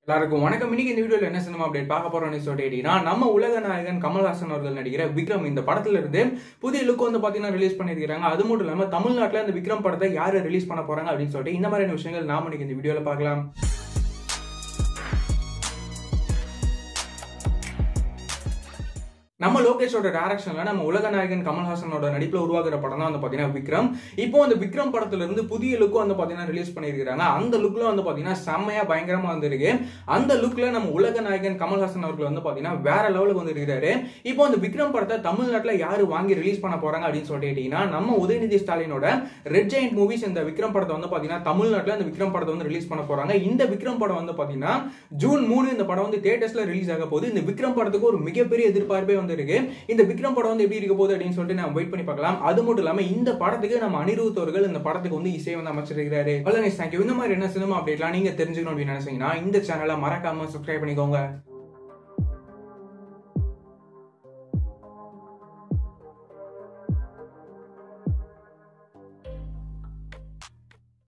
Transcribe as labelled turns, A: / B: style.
A: எல்லாருக்கும் வணக்கம் இன்னைக்கு இந்த வீடியோல என்ன சினிமா அப்டேட் பார்க்க போறோம்னு சொல்லிட்டீங்கன்னா நம்ம உலக நாயகன் கமல்ஹாசன் அவர்கள் நடிக்கிற விக்ரம் இந்த படத்துல இருந்து புதிய லுக் வந்து பாத்தீங்கன்னா ரிலீஸ் பண்ணிருக்காங்க அது மட்டும் இல்லாம தமிழ்நாட்டுல இந்த விக்ரம் படத்தை யாரு ரிலீஸ் பண்ண போறாங்க அப்படின்னு சொல்லிட்டு இந்த மாதிரியான விஷயங்கள் நாம இன்னைக்கு இந்த வீடியோல பார்க்கலாம் நம்ம லோகேஷோட டேரக்ஷன்ல நம்ம உலக நாயகன் கமல்ஹாசனோட நடிப்புல உருவாக்குற படம் தான் வந்து பாத்தீங்கன்னா விக்ரம் இப்போ அந்த விக்ரம் படத்துல இருந்து புதிய லுக்கும் வந்து பாத்தீங்கன்னா ரிலீஸ் பண்ணிருக்காங்க அந்த லுக்ல வந்து பாத்தீங்கன்னா செம்மையா பயங்கரமா வந்திருக்கு அந்த லுக்ல நம்ம உலக நாயகன் கமல்ஹாசன் அவர்கள் வந்து பாத்தீங்கன்னா வேற லெவலுக்கு வந்து இருக்காரு இப்போ அந்த விக்ரம் படத்தை தமிழ்நாட்டுல யாரு வாங்கி ரிலீஸ் பண்ண போறாங்க அப்படின்னு சொல்லிட்டு கேட்டீங்கன்னா நம்ம உதயநிதி ஸ்டாலினோட ரெட் ஜெயிண்ட் மூவிஸ் இந்த விக்ரம் படத்தை வந்து பாத்தீங்கன்னா தமிழ்நாட்டுல இந்த விக்ரம் படத்தை வந்து ரிலீஸ் பண்ண போறாங்க இந்த விக்ரம் படம் வந்து பாத்தீங்கன்னா ஜூன் மூணு இந்த படம் வந்து தியேட்டர்ஸ்ல ரிலீஸ் ஆக போகுது இந்த விக்ரம் படத்துக்கு ஒரு மிகப்பெரிய எதிர்பார்ப்பே வந்து இருக்கு இந்த விக்ரம் படம் வந்து எப்படி இருக்க போகுது அப்படின்னு சொல்லிட்டு நம்ம வெயிட் பண்ணி பார்க்கலாம் அது மட்டும் இல்லாம இந்த படத்துக்கு நம்ம அனிருத் அவர்கள் இந்த படத்துக்கு வந்து இசை வந்து அமைச்சிருக்கிறாரு தேங்க்யூ இந்த மாதிரி என்ன சினிமா அப்டேட்லாம் நீங்க தெரிஞ்சுக்கணும் அப்படின்னு நினைச்சீங்கன்னா இந்த சேனலை மறக்காம சப்ஸ்கிரைப் பண்ணிக்கோங்க